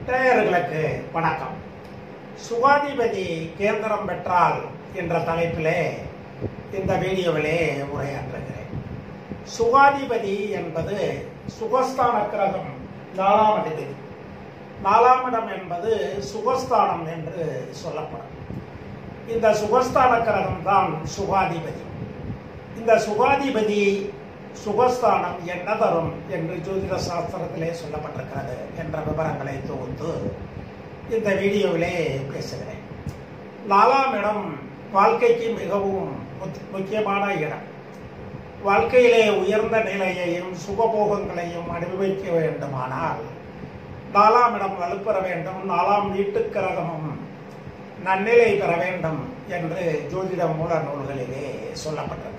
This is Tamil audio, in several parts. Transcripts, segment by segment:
நேயர்களுக்கு வணக்கம் சுகாதிபதி கேந்திரம் பெற்றால் என்ற தலைப்பிலே இந்த வீடியோவிலே உரையாற்றுகிறேன் சுகாதிபதி என்பது சுகஸ்தான கிரகம் நாலாம் அதிபதி நாலாம் இடம் என்பது சுகஸ்தானம் என்று சொல்லப்படும் இந்த சுகஸ்தான கிரகம் தான் சுகாதிபதி இந்த சுகாதிபதி சுகஸ்தானம் என்ன தரும் என்று ஜோதிட சாஸ்திரத்திலே சொல்லப்பட்டிருக்கிறது என்ற விவரங்களை தொகுத்து இந்த வீடியோவிலே பேசுகிறேன் நாலாம் இடம் வாழ்க்கைக்கு மிகவும் முத்- முக்கியமான இடம் வாழ்க்கையிலே உயர்ந்த நிலையையும் சுகபோகங்களையும் அனுபவிக்க வேண்டுமானால் நாலாம் இடம் வலுப்பெற வேண்டும் நாலாம் வீட்டு கிரகமும் நன்னிலை பெற வேண்டும் என்று ஜோதிட மூல நூல்களிலே சொல்லப்பட்டிருக்கிறது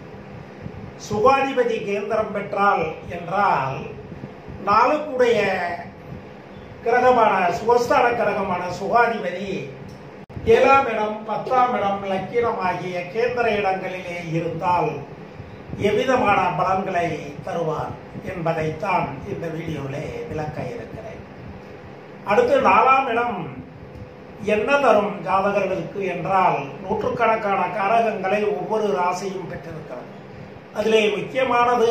சுகாதிபதி கேந்திரம் பெற்றால் என்றால் நாளுக்குடைய கிரகமான சுகஸ்தான கிரகமான சுகாதிபதி ஏழாம் இடம் பத்தாம் இடம் லக்கினம் ஆகிய கேந்திர இடங்களிலே இருந்தால் எவ்விதமான பலன்களை தருவார் என்பதைத்தான் இந்த வீடியோவிலே விளக்க இருக்கிறேன் அடுத்து நாலாம் இடம் என்ன தரும் ஜாதகர்களுக்கு என்றால் நூற்றுக்கணக்கான காரகங்களை ஒவ்வொரு ராசியும் பெற்றிருக்கிறது அதிலே முக்கியமானது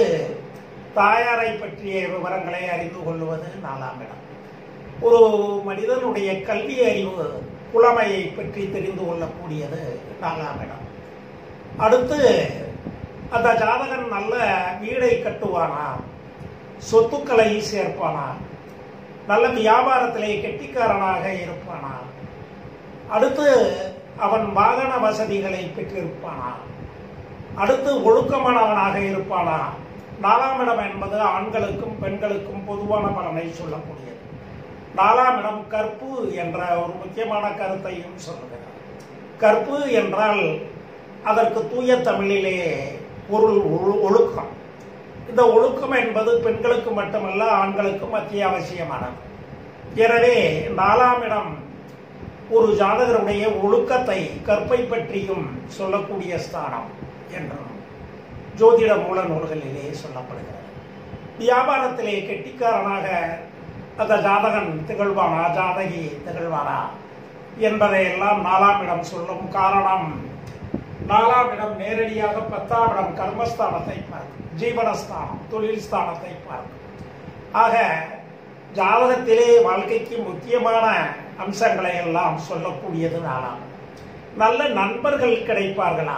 தாயாரை பற்றிய விவரங்களை அறிந்து கொள்வது நாலாம் இடம் ஒரு மனிதனுடைய கல்வி அறிவு புலமையை பற்றி தெரிந்து கொள்ளக்கூடியது நாலாம் இடம் அடுத்து அந்த ஜாதகன் நல்ல வீடை கட்டுவானா சொத்துக்களை சேர்ப்பானா நல்ல வியாபாரத்திலே கெட்டிக்காரனாக இருப்பானா அடுத்து அவன் வாகன வசதிகளை பெற்றிருப்பானா அடுத்து ஒழுக்கமானவனாக இருப்பானா நாலாம் இடம் என்பது ஆண்களுக்கும் பெண்களுக்கும் பொதுவான பலனை சொல்லக்கூடியது நாலாம் இடம் கற்பு என்ற ஒரு முக்கியமான கருத்தையும் சொல்லுகிறார் கற்பு என்றால் அதற்கு தூய தமிழிலே பொருள் ஒழு- ஒழுக்கம் இந்த ஒழுக்கம் என்பது பெண்களுக்கு மட்டுமல்ல ஆண்களுக்கும் அத்தியாவசியமானது எனவே நாலாம் இடம் ஒரு ஜாதகருடைய ஒழுக்கத்தை கற்பை பற்றியும் சொல்லக்கூடிய ஸ்தானம் என்றும் ஜோதிட மூல நூல்களிலே சொல்லப்படுகிறது வியாபாரத்திலே கெட்டிக்காரனாக அந்த ஜாதகன் திகழ்வானா ஜாதகி திகழ்வானா என்பதை எல்லாம் நாலாம் இடம் சொல்லும் காரணம் நாலாம் இடம் நேரடியாக பத்தாம் இடம் கர்மஸ்தானத்தை பார்க்கும் ஜீவனஸ்தானம் தொழில் ஸ்தானத்தை பார்க்கும் ஆக ஜாதகத்திலே வாழ்க்கைக்கு முக்கியமான அம்சங்களை எல்லாம் சொல்லக்கூடியது நாலாம் இடம். நல்ல நண்பர்கள் கிடைப்பார்களா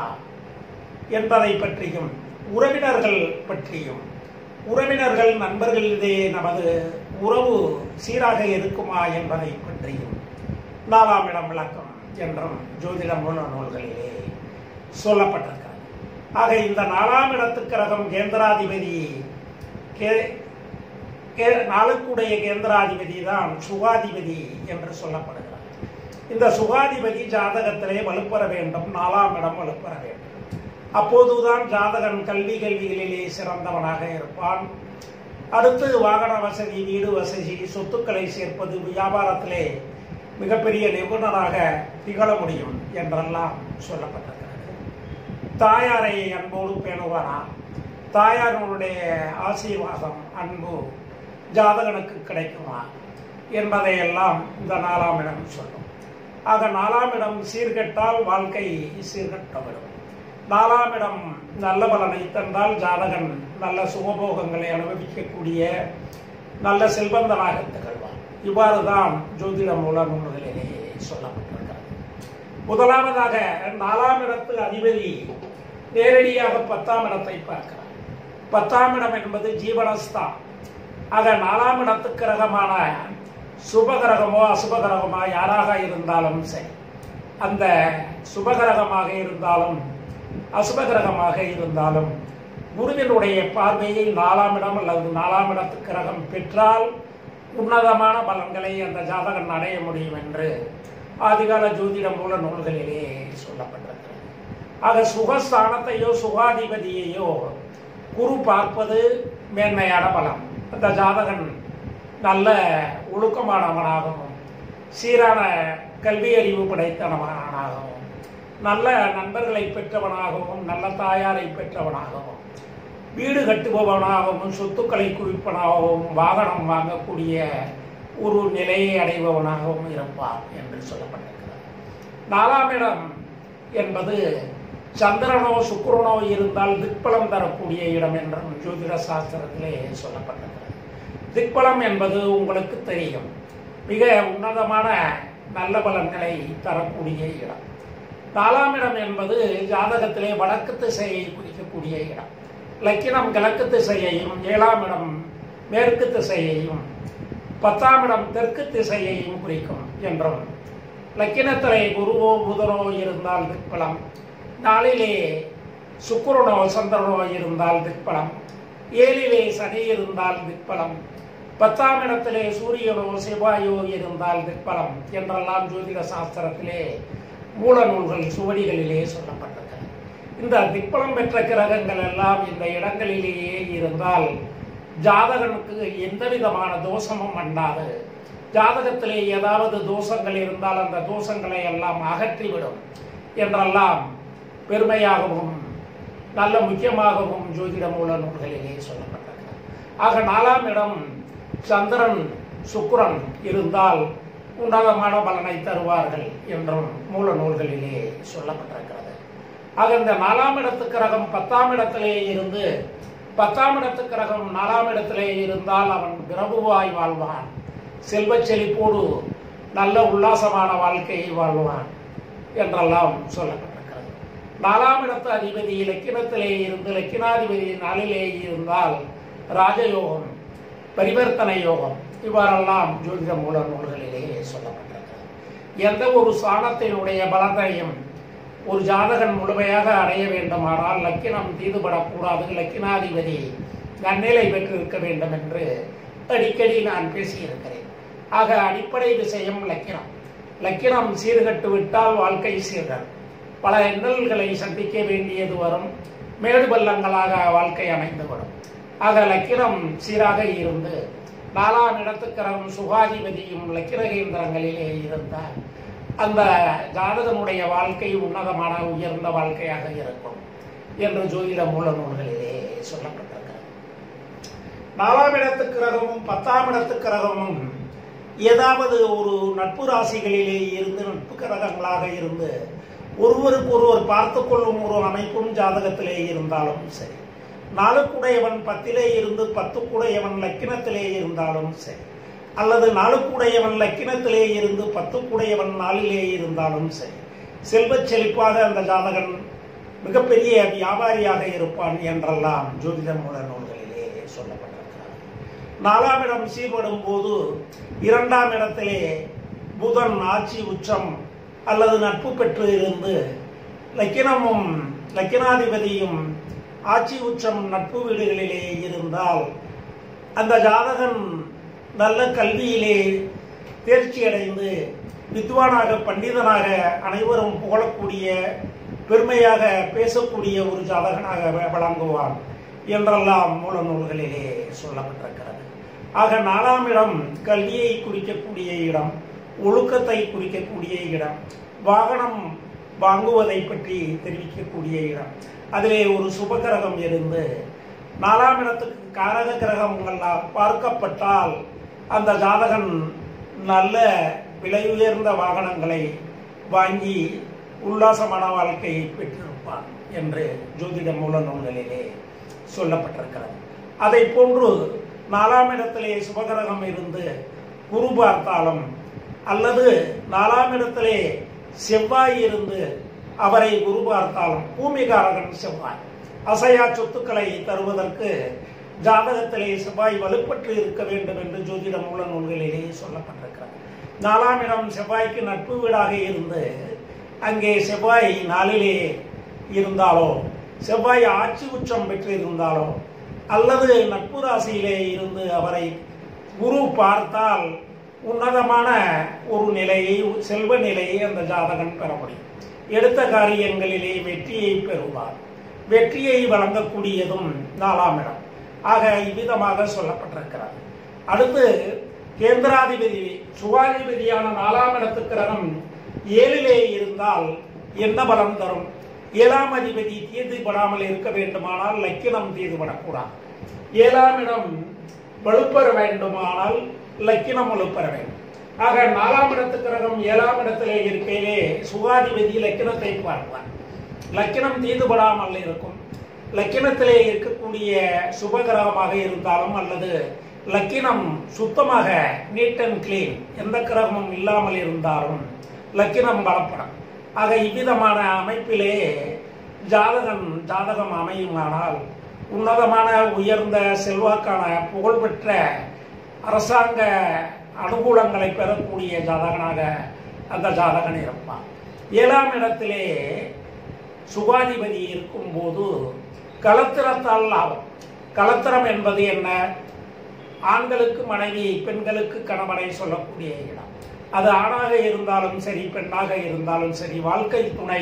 என்பதை பற்றியும் உறவினர்கள் பற்றியும் உறவினர்கள் நண்பர்களிடையே நமது உறவு சீராக இருக்குமா என்பதை பற்றியும் நாலாம் இடம் விளக்கம் என்றும் ஜோதிட மூல நூல்களிலே சொல்லப்பட்டிருக்கிறது ஆக இந்த நாலாம் இடத்து கிரகம் கேந்திராதிபதி கே கே- நாளுக்குடைய கேந்திராதிபதி தான் சுகாதிபதி என்று சொல்லப்படுகிறார் இந்த சுகாதிபதி ஜாதகத்திலே வலுப்பெற வேண்டும் நாலாம் இடம் வலுப்பெற வேண்டும் அப்போதுதான் ஜாதகன் கல்வி கல்விகளிலே சிறந்தவனாக இருப்பான் அடுத்து வாகன வசதி வீடு வசதி சொத்துக்களை சேர்ப்பது வியாபாரத்திலே மிகப்பெரிய நிபுணராக திகழ முடியும் என்றெல்லாம் சொல்லப்பட்டிருக்கிறது தாயாரை அன்போடு பேணுவானா தாயாருடைய ஆசீர்வாதம் அன்பு ஜாதகனுக்கு கிடைக்குமா என்பதையெல்லாம் இந்த நாலாம் இடம் சொல்லும் ஆக நாலாம் இடம் சீர்கெட்டால் வாழ்க்கை சீர்கெட்டவிடும் நாலாம் இடம் நல்ல பலனை தந்தால் ஜாதகன் நல்ல சுகபோகங்களை அனுபவிக்கக்கூடிய நல்ல செல்வந்தனாக திகழ்வார் இவ்வாறு தான் ஜோதிட மூல நூல்களிலே சொல்லப்பட்டிருக்கிறது முதலாவதாக நாலாம் இடத்து அதிபதி நேரடியாக பத்தாம் இடத்தை பார்க்கிறார் பத்தாம் இடம் என்பது ஜீவனஸ்தான் ஆக நாலாம் இடத்து கிரகமான சுபகிரகமோ அசுபகிரகமோ யாராக இருந்தாலும் சரி அந்த சுபகிரகமாக இருந்தாலும் அசுபகிரகமாக இருந்தாலும் குருவினுடைய பார்வையை நாலாம் இடம் அல்லது நாலாம் இடத்து கிரகம் பெற்றால் உன்னதமான பலன்களை அந்த ஜாதகன் அடைய முடியும் என்று ஆதிகால ஜோதிட மூல நூல்களிலே சொல்லப்பட்டிருக்கிறது ஆக சுகஸ்தானத்தையோ சுகாதிபதியையோ குரு பார்ப்பது மேன்மையான பலம் அந்த ஜாதகன் நல்ல ஒழுக்கமானவனாகவும் சீரான கல்வி அறிவு படைத்தவனாகவும் நல்ல நண்பர்களை பெற்றவனாகவும் நல்ல தாயாரை பெற்றவனாகவும் வீடு கட்டுபவனாகவும் சொத்துக்களை குவிப்பனாகவும் வாகனம் வாங்கக்கூடிய ஒரு நிலையை அடைபவனாகவும் இருப்பான் என்று சொல்லப்பட்டிருக்கிறது நாலாம் இடம் என்பது சந்திரனோ சுக்கிரனோ இருந்தால் திக்பலம் தரக்கூடிய இடம் என்றும் ஜோதிட சாஸ்திரத்திலே சொல்லப்பட்டிருக்கிறது திக்பலம் என்பது உங்களுக்கு தெரியும் மிக உன்னதமான நல்ல பலன்களை தரக்கூடிய இடம் நாலாம் இடம் என்பது ஜாதகத்திலே வடக்கு திசையை குறிக்கக்கூடிய இடம் லக்கினம் கிழக்கு திசையையும் ஏழாம் இடம் மேற்கு திசையையும் பத்தாம் இடம் தெற்கு திசையையும் குறிக்கும் என்றும் லக்கினத்திலே குருவோ புதனோ இருந்தால் திக்பலம் நாளிலே சுக்கிரனோ சந்திரனோ இருந்தால் திக்பலம் ஏழிலே சனி இருந்தால் திக்பலம் பத்தாம் இடத்திலே சூரியனோ செவ்வாயோ இருந்தால் திக்பலம் என்றெல்லாம் ஜோதிட சாஸ்திரத்திலே மூல நூல்கள் சுவடிகளிலே சொல்லப்பட்டிருக்கிறது இந்த திக்பலம் பெற்ற கிரகங்கள் எல்லாம் இந்த இடங்களிலேயே இருந்தால் ஜாதகனுக்கு எந்த விதமான தோஷமும் அண்டாது ஜாதகத்திலே ஏதாவது தோஷங்கள் இருந்தால் அந்த தோஷங்களை எல்லாம் அகற்றிவிடும் என்றெல்லாம் பெருமையாகவும் நல்ல முக்கியமாகவும் ஜோதிட மூல நூல்களிலே சொல்லப்பட்டிருக்கிறது ஆக நாலாம் இடம் சந்திரன் சுக்கிரன் இருந்தால் உன்னதமான பலனை தருவார்கள் என்றும் மூல நூல்களிலே சொல்லப்பட்டிருக்கிறது ஆக இந்த நாலாம் இடத்து கிரகம் பத்தாம் இடத்திலே இருந்து பத்தாம் இடத்து கிரகம் நாலாம் இடத்திலே இருந்தால் அவன் பிரபுவாய் வாழ்வான் செல்வச் செழிப்போடு நல்ல உல்லாசமான வாழ்க்கையை வாழ்வான் என்றெல்லாம் சொல்லப்பட்டிருக்கிறது நாலாம் இடத்து அதிபதி இலக்கினத்திலே இருந்து லக்கினாதிபதி நாளிலே இருந்தால் ராஜயோகம் பரிவர்த்தனை யோகம் இவ்வாறெல்லாம் ஜோதிட மூல நூல்களிலே சொல்லப்பட்டிருக்கிறது எந்த ஒரு சாணத்தினுடைய பலத்தையும் ஒரு ஜாதகன் முழுமையாக அடைய வேண்டுமானால் லக்கினம் தீதுபடக்கூடாது லக்கினாதிபதி நன்னிலை பெற்றிருக்க வேண்டும் என்று அடிக்கடி நான் பேசியிருக்கிறேன் ஆக அடிப்படை விஷயம் லக்கினம் லக்கினம் சீர்கட்டு விட்டால் வாழ்க்கை சீர்கள் பல இன்னல்களை சந்திக்க வேண்டியது வரும் மேடு பள்ளங்களாக வாழ்க்கை அமைந்துவிடும் ஆக லக்கினம் சீராக இருந்து நாலாம் இடத்துக்கரம் சுகாதிபதியும் லக்கிரகேந்திரங்களிலே இருந்தால் அந்த ஜாதகனுடைய வாழ்க்கை உன்னதமான உயர்ந்த வாழ்க்கையாக இருக்கும் என்று ஜோதிட மூல நூல்களிலே சொல்லப்பட்டிருக்கிறது நாலாம் இடத்து கிரகமும் பத்தாம் இடத்து கிரகமும் ஏதாவது ஒரு நட்பு ராசிகளிலே இருந்து நட்பு கிரகங்களாக இருந்து ஒருவருக்கு ஒருவர் பார்த்து கொள்ளும் ஒரு அமைப்பும் ஜாதகத்திலே இருந்தாலும் சரி நாளுக்குடையவன் பத்திலே இருந்து பத்துக்குடையவன் லக்கினத்திலே இருந்தாலும் சரி அல்லது நாளுக்குடையவன் லக்கினத்திலே இருந்து பத்துக்குடையவன் நாளிலே இருந்தாலும் சரி செல்வச் செழிப்பாக அந்த ஜாதகன் மிகப்பெரிய வியாபாரியாக இருப்பான் என்றெல்லாம் ஜோதிட மூல நூல்களிலே சொல்லப்பட்டிருக்கிறது நாலாம் இடம் சீர்படும் போது இரண்டாம் இடத்திலே புதன் ஆட்சி உச்சம் அல்லது நட்பு பெற்று இருந்து லக்கினமும் லக்கினாதிபதியும் ஆட்சி உச்சம் நட்பு வீடுகளிலே இருந்தால் அந்த ஜாதகன் நல்ல கல்வியிலே தேர்ச்சி அடைந்து வித்வானாக பண்டிதனாக அனைவரும் புகழக்கூடிய பெருமையாக பேசக்கூடிய ஒரு ஜாதகனாக வ- வழங்குவான் என்றெல்லாம் மூல நூல்களிலே சொல்லப்பட்டிருக்கிறது ஆக நாலாம் இடம் கல்வியை குறிக்கக்கூடிய இடம் ஒழுக்கத்தை குறிக்கக்கூடிய இடம் வாகனம் வாங்குவதை பற்றி தெரிவிக்கக்கூடிய இடம் அதிலே ஒரு சுபகிரகம் இருந்து நாலாம் இடத்துக்கு காரக கிரகங்கள்லாம் பார்க்கப்பட்டால் அந்த ஜாதகன் நல்ல விலை உயர்ந்த வாகனங்களை வாங்கி உல்லாசமான வாழ்க்கையை பெற்றிருப்பான் என்று ஜோதிட மூல நூல்களிலே சொல்லப்பட்டிருக்கிறது அதை போன்று நாலாம் இடத்திலே சுபகிரகம் இருந்து குரு பார்த்தாலும் அல்லது நாலாம் இடத்திலே செவ்வாய் இருந்து அவரை குரு பார்த்தாலும் பூமிகாரகன் செவ்வாய் அசையா சொத்துக்களை தருவதற்கு ஜாதகத்திலே செவ்வாய் வலுப்பற்று இருக்க வேண்டும் என்று ஜோதிட மூல நூல்களிலே சொல்லப்பட்டிருக்கிறது நாலாம் இடம் செவ்வாய்க்கு நட்பு வீடாக இருந்து அங்கே செவ்வாய் நாளிலே இருந்தாலோ செவ்வாய் ஆட்சி உச்சம் பெற்று இருந்தாலோ அல்லது நட்பு ராசியிலே இருந்து அவரை குரு பார்த்தால் உன்னதமான ஒரு நிலையை செல்வ நிலையை அந்த ஜாதகன் பெற முடியும் எடுத்த காரியங்களிலே வெற்றியை பெறுவார் வெற்றியை வழங்கக்கூடியதும் நாலாம் இடம் ஆக இவ்விதமாக சொல்லப்பட்டிருக்கிறது அடுத்து கேந்திராதிபதி சுகாதிபதியான நாலாம் இடத்து கிரகம் ஏழிலே இருந்தால் என்ன பலம் தரும் ஏழாம் அதிபதி தீர்ந்துபடாமல் இருக்க வேண்டுமானால் லக்கினம் தீர்ந்துபடக்கூடாது ஏழாம் இடம் வலுப்பெற வேண்டுமானால் லக்கினம் வலுப்பெற வேண்டும் ஆக நாலாம் இடத்து கிரகம் ஏழாம் இடத்திலே இருக்கையிலே சுகாதிபதி லக்கினத்தை பார்ப்பார் லக்கினம் தீதுபடாமல் இருக்கும் லக்கினத்திலே இருக்கக்கூடிய சுபகிரகமாக இருந்தாலும் அல்லது லக்கினம் சுத்தமாக நீட் அண்ட் கிளீன் எந்த கிரகமும் இல்லாமல் இருந்தாலும் லக்கினம் பலப்படும் ஆக இவ்விதமான அமைப்பிலே ஜாதகம் ஜாதகம் அமையுமானால் உன்னதமான உயர்ந்த செல்வாக்கான புகழ்பெற்ற அரசாங்க அனுகூலங்களை பெறக்கூடிய ஜாதகனாக அந்த ஜாதகன் இருப்பான் ஏழாம் இடத்திலே சுகாதிபதி இருக்கும்போது கலத்திரத்தால் லாபம் கலத்திரம் என்பது என்ன ஆண்களுக்கு மனைவி பெண்களுக்கு கணவனை சொல்லக்கூடிய இடம் அது ஆணாக இருந்தாலும் சரி பெண்ணாக இருந்தாலும் சரி வாழ்க்கை துணை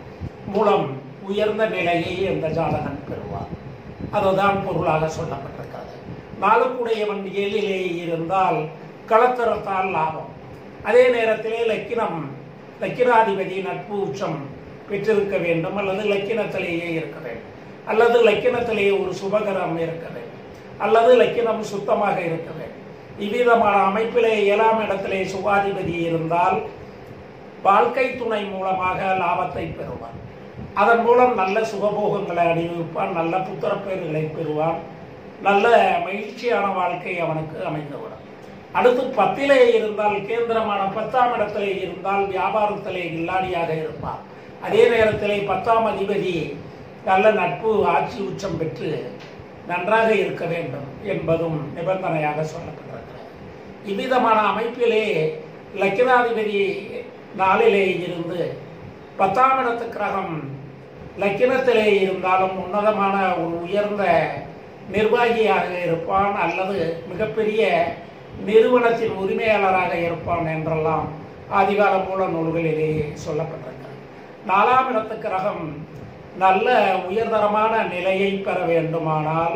மூலம் உயர்ந்த நிலையை அந்த ஜாதகன் பெறுவார் அதுதான் பொருளாக சொல்லப்பட்டிருக்கிறது நாளுக்குடையவன் ஏழிலே இருந்தால் களத்திரத்தால் லாபம் அதே நேரத்திலே லக்கினம் லக்கினாதிபதி நட்பு உச்சம் பெற்றிருக்க வேண்டும் அல்லது லக்கினத்திலேயே இருக்க வேண்டும் அல்லது லக்கினத்திலேயே ஒரு சுபகரம் இருக்க வேண்டும் அல்லது லக்கினம் சுத்தமாக இருக்க வேண்டும் இவ்விதமான அமைப்பிலே ஏழாம் இடத்திலே சுகாதிபதி இருந்தால் வாழ்க்கை துணை மூலமாக லாபத்தை பெறுவார் அதன் மூலம் நல்ல சுகபோகங்களை அணிவிப்பான் நல்ல புத்திரப்பேறுகளை பெறுவான் நல்ல மகிழ்ச்சியான வாழ்க்கை அவனுக்கு அமைந்துவிடும் அடுத்து பத்திலே இருந்தால் கேந்திரமான பத்தாம் இடத்திலே இருந்தால் வியாபாரத்திலே இல்லாடியாக இருப்பார் அதே நேரத்திலே பத்தாம் அதிபதி நல்ல நட்பு ஆட்சி உச்சம் பெற்று நன்றாக இருக்க வேண்டும் என்பதும் நிபந்தனையாக சொல்லப்பட்டிருக்கிறது இவ்விதமான அமைப்பிலே லக்கினாதிபதி நாளிலே இருந்து பத்தாம் இடத்து கிரகம் லக்கினத்திலே இருந்தாலும் உன்னதமான ஒரு உயர்ந்த நிர்வாகியாக இருப்பான் அல்லது மிகப்பெரிய நிறுவனத்தின் உரிமையாளராக இருப்பான் என்றெல்லாம் ஆதிகால மூல நூல்களிலே சொல்லப்பட்டிருக்கிறது நாலாம் இடத்து கிரகம் நல்ல உயர்தரமான நிலையை பெற வேண்டுமானால்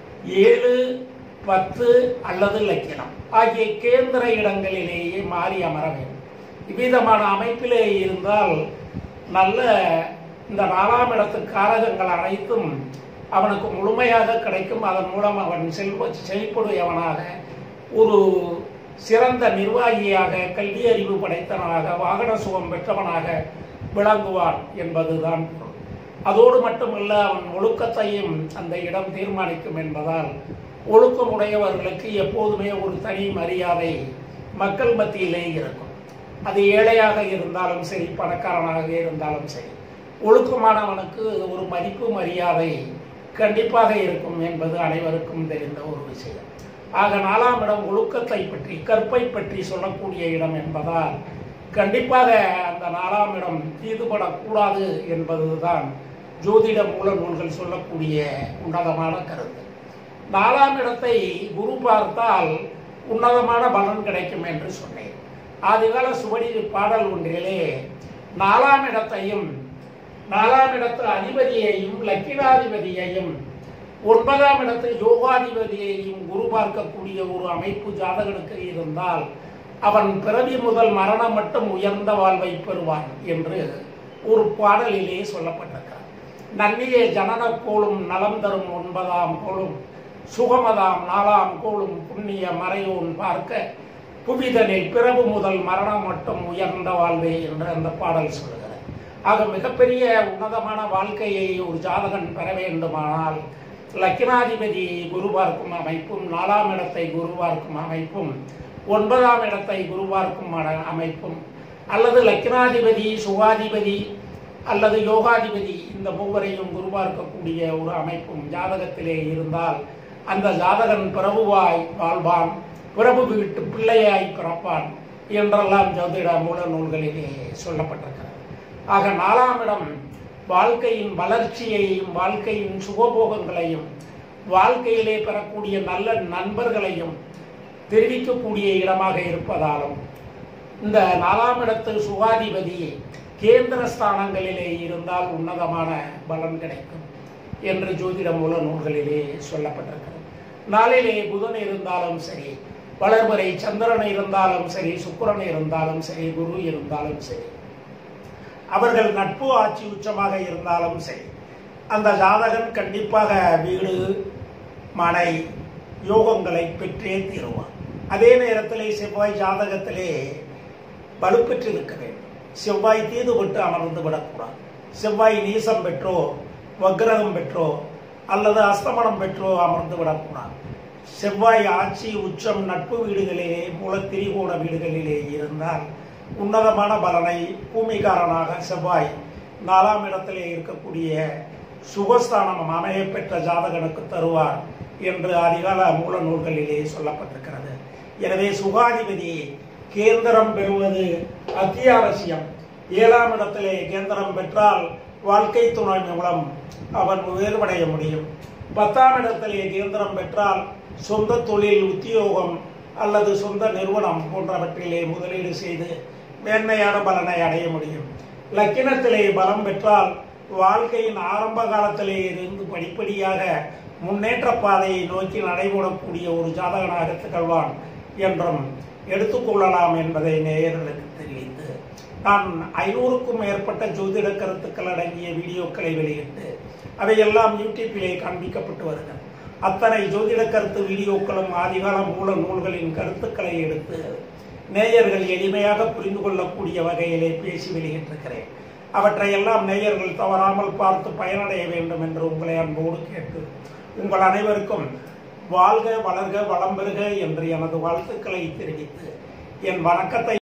ஏழு பத்து அல்லது லக்கினம் ஆகிய கேந்திர இடங்களிலேயே மாறி அமர வேண்டும் இவ்விதமான அமைப்பிலே இருந்தால் நல்ல இந்த நாலாம் இடத்து காரகங்கள் அனைத்தும் அவனுக்கு முழுமையாக கிடைக்கும் அதன் மூலம் அவன் செல்வ செழிப்புடையவனாக ஒரு சிறந்த நிர்வாகியாக கல்வி அறிவு படைத்தவனாக வாகன சுகம் பெற்றவனாக விளங்குவான் என்பதுதான் பொருள் அதோடு மட்டுமல்ல அவன் ஒழுக்கத்தையும் அந்த இடம் தீர்மானிக்கும் என்பதால் ஒழுக்கமுடையவர்களுக்கு எப்போதுமே ஒரு தனி மரியாதை மக்கள் மத்தியிலே இருக்கும் அது ஏழையாக இருந்தாலும் சரி பணக்காரனாக இருந்தாலும் சரி ஒழுக்கமானவனுக்கு ஒரு மதிப்பு மரியாதை கண்டிப்பாக இருக்கும் என்பது அனைவருக்கும் தெரிந்த ஒரு விஷயம் ஆக நாலாம் இடம் ஒழுக்கத்தை பற்றி கற்பை பற்றி சொல்லக்கூடிய இடம் என்பதால் கண்டிப்பாக அந்த நாலாம் இடம் தீதுபடக்கூடாது என்பதுதான் ஜோதிட மூல நூல்கள் சொல்லக்கூடிய உன்னதமான கருத்து நாலாம் இடத்தை குரு பார்த்தால் உன்னதமான பலன் கிடைக்கும் என்று சொன்னேன் ஆதிகால சுவடி பாடல் ஒன்றிலே நாலாம் இடத்தையும் நாலாம் இடத்து அதிபதியையும் லக்கினாதிபதியையும் ஒன்பதாம் இடத்து யோகாதிபதியையும் குரு பார்க்கக்கூடிய ஒரு அமைப்பு ஜாதகனுக்கு இருந்தால் அவன் பிறவி முதல் மரணம் மட்டும் உயர்ந்த வாழ்வை பெறுவான் என்று ஒரு பாடலிலே சொல்லப்பட்டிருக்கிறார் நன்னியே ஜனன கோளும் நலம் தரும் ஒன்பதாம் கோளும் சுகமதாம் நாலாம் கோளும் புண்ணிய மறையோன் பார்க்க புவிதனில் பிறவு முதல் மரணம் மட்டும் உயர்ந்த வாழ்வே என்று அந்த பாடல் சொல்லுகிறது ஆக மிகப்பெரிய உன்னதமான வாழ்க்கையை ஒரு ஜாதகன் பெற வேண்டுமானால் லக்கினாதிபதி குரு பார்க்கும் அமைப்பும் நாலாம் இடத்தை குரு பார்க்கும் அமைப்பும் ஒன்பதாம் இடத்தை குரு பார்க்கும் அட- அமைப்பும் அல்லது லக்கினாதிபதி சுகாதிபதி அல்லது யோகாதிபதி இந்த மூவரையும் குரு பார்க்கக்கூடிய ஒரு அமைப்பும் ஜாதகத்திலே இருந்தால் அந்த ஜாதகன் பிரபுவாய் வாழ்வான் பிரபு வீட்டு பிள்ளையாய் பிறப்பான் என்றெல்லாம் ஜோதிட மூல நூல்களிலே சொல்லப்பட்டிருக்கிறது ஆக நாலாம் இடம் வாழ்க்கையின் வளர்ச்சியையும் வாழ்க்கையின் சுகபோகங்களையும் வாழ்க்கையிலே பெறக்கூடிய நல்ல நண்பர்களையும் தெரிவிக்கக்கூடிய இடமாக இருப்பதாலும் இந்த நாலாம் இடத்து சுகாதிபதி கேந்திர ஸ்தானங்களிலே இருந்தால் உன்னதமான பலன் கிடைக்கும் என்று ஜோதிட மூல நூல்களிலே சொல்லப்பட்டிருக்கிறது நாளிலே புதன் இருந்தாலும் சரி வளர்வரை சந்திரன் இருந்தாலும் சரி சுக்கிரன் இருந்தாலும் சரி குரு இருந்தாலும் சரி அவர்கள் நட்பு ஆட்சி உச்சமாக இருந்தாலும் சரி அந்த ஜாதகன் கண்டிப்பாக வீடு மனை யோகங்களை பெற்றே தீருவான் அதே நேரத்திலே செவ்வாய் ஜாதகத்திலே வலுப்பெற்று இருக்க வேண்டும் செவ்வாய் தீதுபட்டு அமர்ந்து விடக்கூடாது செவ்வாய் நீசம் பெற்றோ வக்ரகம் பெற்றோ அல்லது அஸ்தமனம் பெற்றோ அமர்ந்து விடக்கூடாது செவ்வாய் ஆட்சி உச்சம் நட்பு வீடுகளிலே மூல திரிகோண வீடுகளிலே இருந்தால் உன்னதமான பலனை பூமிகாரனாக செவ்வாய் நாலாம் இடத்திலே இருக்கக்கூடிய சுகஸ்தானம் அமைய பெற்ற ஜாதகனுக்கு தருவார் என்று அதிகால மூல நூல்களிலே சொல்லப்பட்டிருக்கிறது எனவே சுகாதிபதி கேந்திரம் பெறுவது அத்தியாவசியம் ஏழாம் இடத்திலே கேந்திரம் பெற்றால் வாழ்க்கை துணை மூலம் அவன் உயர்வடைய முடியும் பத்தாம் இடத்திலே கேந்திரம் பெற்றால் சொந்த தொழில் உத்தியோகம் அல்லது சொந்த நிறுவனம் போன்றவற்றிலே முதலீடு செய்து மேன்மையான பலனை அடைய முடியும் லக்கினத்திலே பலம் பெற்றால் வாழ்க்கையின் ஆரம்ப காலத்திலே இருந்து படிப்படியாக முன்னேற்ற பாதையை நோக்கி நடைபெறக்கூடிய ஒரு ஜாதகனாக திகழ்வான் என்றும் எடுத்துக்கொள்ளலாம் என்பதை நேயர்களுக்கு தெரிவித்து நான் ஐநூறுக்கும் மேற்பட்ட ஜோதிட கருத்துக்கள் அடங்கிய வீடியோக்களை வெளியிட்டு அவையெல்லாம் யூடியூப்பிலே காண்பிக்கப்பட்டு வருகிறது அத்தனை ஜோதிட கருத்து வீடியோக்களும் ஆதிகால மூல நூல்களின் கருத்துக்களை எடுத்து நேயர்கள் எளிமையாக புரிந்து கொள்ளக்கூடிய வகையிலே பேசி வெளியிட்டிருக்கிறேன் அவற்றையெல்லாம் நேயர்கள் தவறாமல் பார்த்து பயனடைய வேண்டும் என்று உங்களை அன்போடு கேட்டு உங்கள் அனைவருக்கும் வாழ்க வளர்க வளம் பெறுக என்று எனது வாழ்த்துக்களை தெரிவித்து என் வணக்கத்தை